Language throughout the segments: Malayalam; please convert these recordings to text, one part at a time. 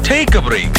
Take a break.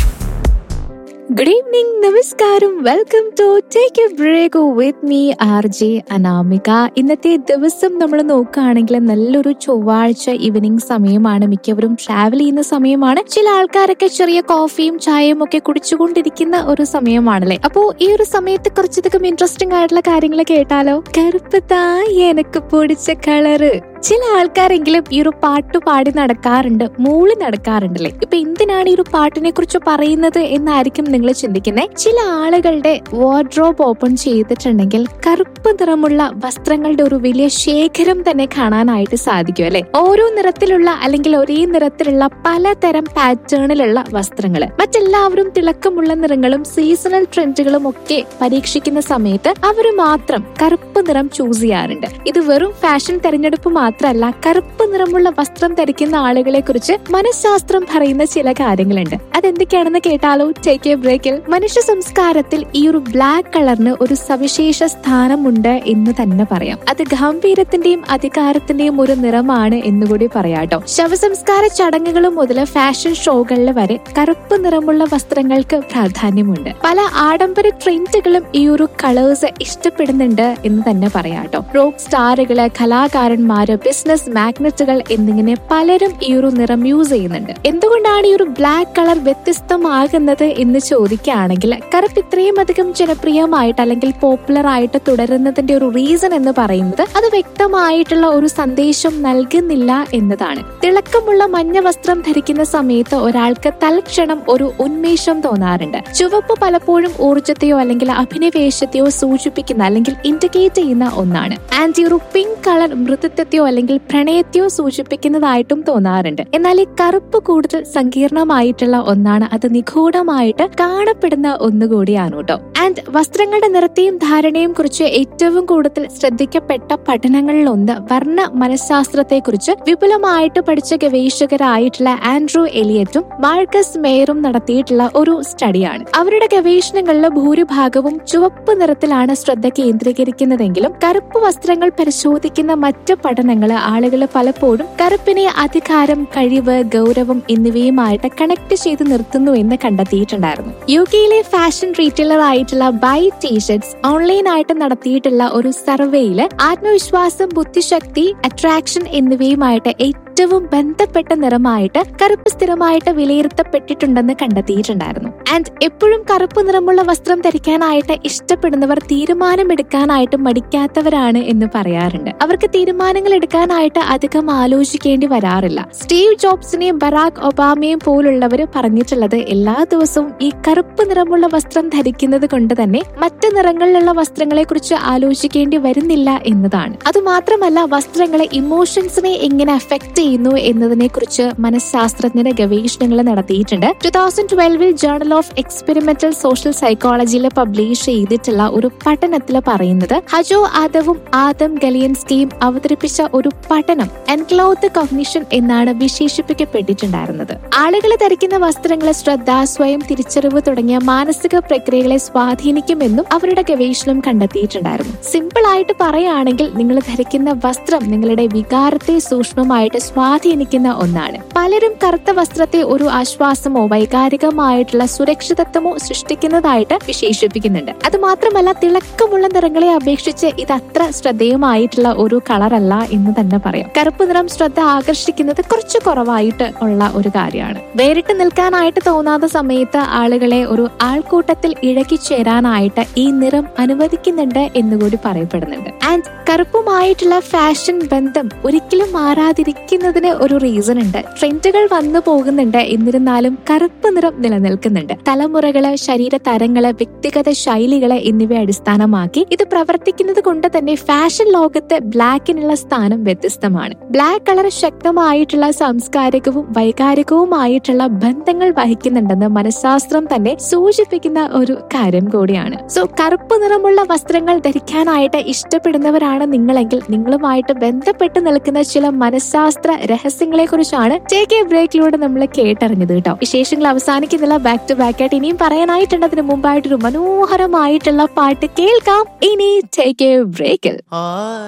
Good evening നമസ്കാരം welcome to take a break with me R J Anamika ഇന്നത്തെ ദിവസം നമ്മൾ നോക്കുകയാണെങ്കിൽ നല്ലൊരു ചൊവ്വാഴ്ച ഈവനിങ് സമയമാണ് മിക്കവരും ട്രാവൽ ചെയ്യുന്ന സമയമാണ് ചില ആൾക്കാരൊക്കെ ചെറിയ കോഫിയും ചായയും ഒക്കെ കുടിച്ചുകൊണ്ടിരിക്കുന്ന ഒരു സമയമാണല്ലേ അപ്പോ ഈ ഒരു സമയത്ത് കുറച്ചധികം ഇൻട്രസ്റ്റിംഗ് ആയിട്ടുള്ള കാര്യങ്ങൾ കേട്ടാലോ കറുപ്പ് തായി എനക്ക് പൊടിച്ച കളറ് ചില ആൾക്കാരെങ്കിലും ഈ ഒരു പാട്ട് പാടി നടക്കാറുണ്ട് മൂളി നടക്കാറുണ്ടല്ലേ ഇപ്പൊ എന്തിനാണ് ഈ ഒരു പാട്ടിനെ കുറിച്ച് പറയുന്നത് എന്നായിരിക്കും നിങ്ങൾ ചിന്തിക്കുന്നത് ചില ആളുകളുടെ വാർഡ്രോബ് ഓപ്പൺ ചെയ്തിട്ടുണ്ടെങ്കിൽ കറുപ്പ് നിറമുള്ള വസ്ത്രങ്ങളുടെ ഒരു വലിയ ശേഖരം തന്നെ കാണാനായിട്ട് സാധിക്കും അല്ലെ ഓരോ നിറത്തിലുള്ള അല്ലെങ്കിൽ ഒരേ നിറത്തിലുള്ള പലതരം പാറ്റേണിലുള്ള വസ്ത്രങ്ങൾ മറ്റെല്ലാവരും തിളക്കമുള്ള നിറങ്ങളും സീസണൽ ട്രെൻഡുകളും ഒക്കെ പരീക്ഷിക്കുന്ന സമയത്ത് അവർ മാത്രം കറുപ്പ് നിറം ചൂസ് ചെയ്യാറുണ്ട് ഇത് വെറും ഫാഷൻ തെരഞ്ഞെടുപ്പ് മാത്രമല്ല കറുപ്പ് നിറമുള്ള വസ്ത്രം ധരിക്കുന്ന ആളുകളെ കുറിച്ച് മനഃശാസ്ത്രം പറയുന്ന ചില കാര്യങ്ങളുണ്ട് അതെന്തൊക്കെയാണെന്ന് കേട്ടാലോ ടേക്ക് എ ബ്രേക്കിൽ മനുഷ്യ സംസ്കാരത്തിൽ ഈ ഒരു ബ്ലാക്ക് കളറിന് ഒരു സവിശേഷ സ്ഥാനമുണ്ട് എന്ന് തന്നെ പറയാം അത് ഗാംഭീര്യത്തിന്റെയും അധികാരത്തിന്റെയും ഒരു നിറമാണ് എന്നുകൂടി പറയാട്ടോ ശവസംസ്കാര ചടങ്ങുകൾ മുതൽ ഫാഷൻ ഷോകളിൽ വരെ കറുപ്പ് നിറമുള്ള വസ്ത്രങ്ങൾക്ക് പ്രാധാന്യമുണ്ട് പല ആഡംബര ട്രെൻഡുകളും ഈ ഒരു കളേഴ്സ് ഇഷ്ടപ്പെടുന്നുണ്ട് എന്ന് തന്നെ പറയാട്ടോ റോക്ക് സ്റ്റാറുകള് കലാകാരന്മാര് ബിസിനസ് മാഗ്നറ്റുകൾ എന്നിങ്ങനെ പലരും ഈ ഒരു നിറം യൂസ് ചെയ്യുന്നുണ്ട് എന്തുകൊണ്ടാണ് ഈ ഒരു ബ്ലാക്ക് കളർ വ്യത്യസ്തമാകുന്നത് എന്ന് ചോദിക്കുകയാണെങ്കിൽ കറുപ്പ് ഇത്രയും അധികം ജനപ്രിയമായിട്ട് അല്ലെങ്കിൽ പോപ്പുലർ ആയിട്ട് തുടരുന്നതിന്റെ ഒരു റീസൺ എന്ന് പറയുന്നത് അത് വ്യക്തമായിട്ടുള്ള ഒരു സന്ദേശം നൽകുന്നില്ല എന്നതാണ് തിളക്കമുള്ള മഞ്ഞ വസ്ത്രം ധരിക്കുന്ന സമയത്ത് ഒരാൾക്ക് തൽക്ഷണം ഒരു ഉന്മേഷം തോന്നാറുണ്ട് ചുവപ്പ് പലപ്പോഴും ഊർജത്തെയോ അല്ലെങ്കിൽ അഭിനിവേശത്തെയോ സൂചിപ്പിക്കുന്ന അല്ലെങ്കിൽ ഇൻഡിക്കേറ്റ് ചെയ്യുന്ന ഒന്നാണ് ആൻഡ് ഈ ഒരു പിങ്ക് കളർ മൃദുത്വത്തെയോ അല്ലെങ്കിൽ പ്രണയത്തെയോ സൂചിപ്പിക്കുന്നതായിട്ടും തോന്നാറുണ്ട് എന്നാൽ ഈ കറുപ്പ് കൂടുതൽ സങ്കീർണമായിട്ടുള്ള ഒന്നാണ് അത് നിഗൂഢമായിട്ട് കാണപ്പെടുന്ന ഒന്നുകൂടിയാണ് കേട്ടോ ആൻഡ് വസ്ത്രങ്ങളുടെ നിറത്തെയും ധാരണയും കുറിച്ച് ഏറ്റവും കൂടുതൽ ശ്രദ്ധിക്കപ്പെട്ട പഠനങ്ങളിൽ ഒന്ന് വർണ്ണ മനഃശാസ്ത്രത്തെ കുറിച്ച് വിപുലമായിട്ട് പഠിച്ച ഗവേഷകരായിട്ടുള്ള ആൻഡ്രൂ എലിയറ്റും മാർക്കസ് മേയറും നടത്തിയിട്ടുള്ള ഒരു സ്റ്റഡിയാണ് അവരുടെ ഗവേഷണങ്ങളിൽ ഭൂരിഭാഗവും ചുവപ്പ് നിറത്തിലാണ് ശ്രദ്ധ കേന്ദ്രീകരിക്കുന്നതെങ്കിലും കറുപ്പ് വസ്ത്രങ്ങൾ പരിശോധിക്കുന്ന മറ്റ് പഠനങ്ങൾ ആളുകൾ പലപ്പോഴും കറുപ്പിനെ അധികാരം കഴിവ് ഗൗരവം എന്നിവയുമായിട്ട് കണക്ട് ചെയ്ത് നിർത്തുന്നു എന്ന് കണ്ടെത്തിയിട്ടുണ്ടായിരുന്നു യു കെയിലെ ഫാഷൻ റീറ്റെയിലർ ആയിട്ടുള്ള ബൈ ടീഷർട്സ് ഓൺലൈനായിട്ട് നടത്തിയിട്ടുള്ള ഒരു സർവേയില് ആത്മവിശ്വാസം ബുദ്ധിശക്തി അട്രാക്ഷൻ എന്നിവയുമായിട്ട് ഏറ്റവും ബന്ധപ്പെട്ട നിറമായിട്ട് കറുപ്പ് സ്ഥിരമായിട്ട് വിലയിരുത്തപ്പെട്ടിട്ടുണ്ടെന്ന് കണ്ടെത്തിയിട്ടുണ്ടായിരുന്നു ആൻഡ് എപ്പോഴും കറുപ്പ് നിറമുള്ള വസ്ത്രം ധരിക്കാനായിട്ട് ഇഷ്ടപ്പെടുന്നവർ തീരുമാനമെടുക്കാനായിട്ട് മടിക്കാത്തവരാണ് എന്ന് പറയാറുണ്ട് അവർക്ക് തീരുമാനങ്ങൾ എടുക്കാനായിട്ട് അധികം ആലോചിക്കേണ്ടി വരാറില്ല സ്റ്റീവ് ജോബ്സിനെയും ബറാക് ഒബാമയും പോലുള്ളവർ പറഞ്ഞിട്ടുള്ളത് എല്ലാ ദിവസവും ഈ കറുപ്പ് നിറമുള്ള വസ്ത്രം ധരിക്കുന്നത് കൊണ്ട് തന്നെ മറ്റ് നിറങ്ങളിലുള്ള വസ്ത്രങ്ങളെ കുറിച്ച് ആലോചിക്കേണ്ടി വരുന്നില്ല എന്നതാണ് അതുമാത്രമല്ല വസ്ത്രങ്ങളെ ഇമോഷൻസിനെ എങ്ങനെ അഫക്ട് ചെയ്യുന്നു എന്നതിനെ കുറിച്ച് മനഃശാസ്ത്രജ്ഞരുടെ ഗവേഷണങ്ങൾ നടത്തിയിട്ടുണ്ട് ടു തൗസൻഡ് ട്വൽവിൽ ജേർണൽ ഓഫ് എക്സ്പെരിമെന്റൽ സോഷ്യൽ സൈക്കോളജിയിൽ പബ്ലിഷ് ചെയ്തിട്ടുള്ള ഒരു പഠനത്തിൽ പറയുന്നത് ഹജോ ആദവും ആദം ഗലിയൻസ്കിയും അവതരിപ്പിച്ച ഒരു പഠനം എൻക്ലോത്ത് കോഗ്നിഷൻ എന്നാണ് വിശേഷിപ്പിക്കപ്പെട്ടിട്ടുണ്ടായിരുന്നത് ആളുകൾ ധരിക്കുന്ന വസ്ത്രങ്ങളെ ശ്രദ്ധ സ്വയം തിരിച്ചറിവ് തുടങ്ങിയ മാനസിക പ്രക്രിയകളെ സ്വാധീനിക്കുമെന്നും അവരുടെ ഗവേഷണം കണ്ടെത്തിയിട്ടുണ്ടായിരുന്നു സിമ്പിൾ ആയിട്ട് പറയുകയാണെങ്കിൽ നിങ്ങൾ ധരിക്കുന്ന വസ്ത്രം നിങ്ങളുടെ വികാരത്തെ സൂക്ഷ്മമായിട്ട് സ്വാധീനിക്കുന്ന ഒന്നാണ് പലരും കറുത്ത വസ്ത്രത്തെ ഒരു ആശ്വാസമോ വൈകാരികമായിട്ടുള്ള സുരക്ഷിതത്വമോ സൃഷ്ടിക്കുന്നതായിട്ട് വിശേഷിപ്പിക്കുന്നുണ്ട് അത് മാത്രമല്ല തിളക്കമുള്ള നിറങ്ങളെ അപേക്ഷിച്ച് ഇത് അത്ര ശ്രദ്ധേയമായിട്ടുള്ള ഒരു കളറല്ല എന്ന് തന്നെ പറയാം കറുപ്പ് നിറം ശ്രദ്ധ ആകർഷിക്കുന്നത് കുറച്ച് കുറവായിട്ട് ഉള്ള ഒരു കാര്യമാണ് വേറിട്ട് നിൽക്കാനായിട്ട് തോന്നാത്ത സമയത്ത് ആളുകളെ ഒരു ആൾക്കൂട്ടത്തിൽ ഇഴകിച്ചേരാനായിട്ട് ഈ നിറം അനുവദിക്കുന്നുണ്ട് എന്നുകൂടി പറയപ്പെടുന്നുണ്ട് ആൻഡ് കറുപ്പുമായിട്ടുള്ള ഫാഷൻ ബന്ധം ഒരിക്കലും മാറാതിരിക്കുന്നതിന് ഒരു റീസൺ ഉണ്ട് ട്രെൻഡുകൾ വന്നു പോകുന്നുണ്ട് എന്നിരുന്നാലും കറുപ്പ് നിറം നിലനിൽക്കുന്നുണ്ട് തലമുറകള് ശരീര തരങ്ങള് വ്യക്തിഗത ശൈലികള് എന്നിവയെ അടിസ്ഥാനമാക്കി ഇത് പ്രവർത്തിക്കുന്നത് കൊണ്ട് തന്നെ ഫാഷൻ ലോകത്ത് ബ്ലാക്കിനുള്ള സ്ഥാനം വ്യത്യസ്തമാണ് ബ്ലാക്ക് കളർ ശക്തമായിട്ടുള്ള സാംസ്കാരികവും വൈകാരികവുമായിട്ടുള്ള ബന്ധങ്ങൾ വഹിക്കുന്നുണ്ടെന്ന് മനഃശാസ്ത്രം തന്നെ സൂചിപ്പിക്കുന്ന ഒരു കാര്യം കൂടിയാണ് സോ കറുപ്പ് നിറമുള്ള വസ്ത്രങ്ങൾ ധരിക്കാനായിട്ട് ഇഷ്ടപ്പെടുന്നവരാണ് നിങ്ങളെങ്കിൽ നിങ്ങളുമായിട്ട് ബന്ധപ്പെട്ട് നിൽക്കുന്ന ചില മനഃശാസ്ത്ര രഹസ്യങ്ങളെ കുറിച്ചാണ് ടേക്ക് എ ബ്രേക്കിലൂടെ നമ്മൾ കേട്ടറിഞ്ഞത് കേട്ടോ വിശേഷങ്ങൾ അവസാനിക്കുന്നില്ല ബാക്ക് ടു ബാക്ക് ആയിട്ട് ഇനിയും പറയാനായിട്ടുണ്ട് അതിന് മുമ്പായിട്ടൊരു മനോഹരമായിട്ടുള്ള പാട്ട് കേൾക്കാം ഇനി ടേക്ക് എ ബ്രേക്കിൽ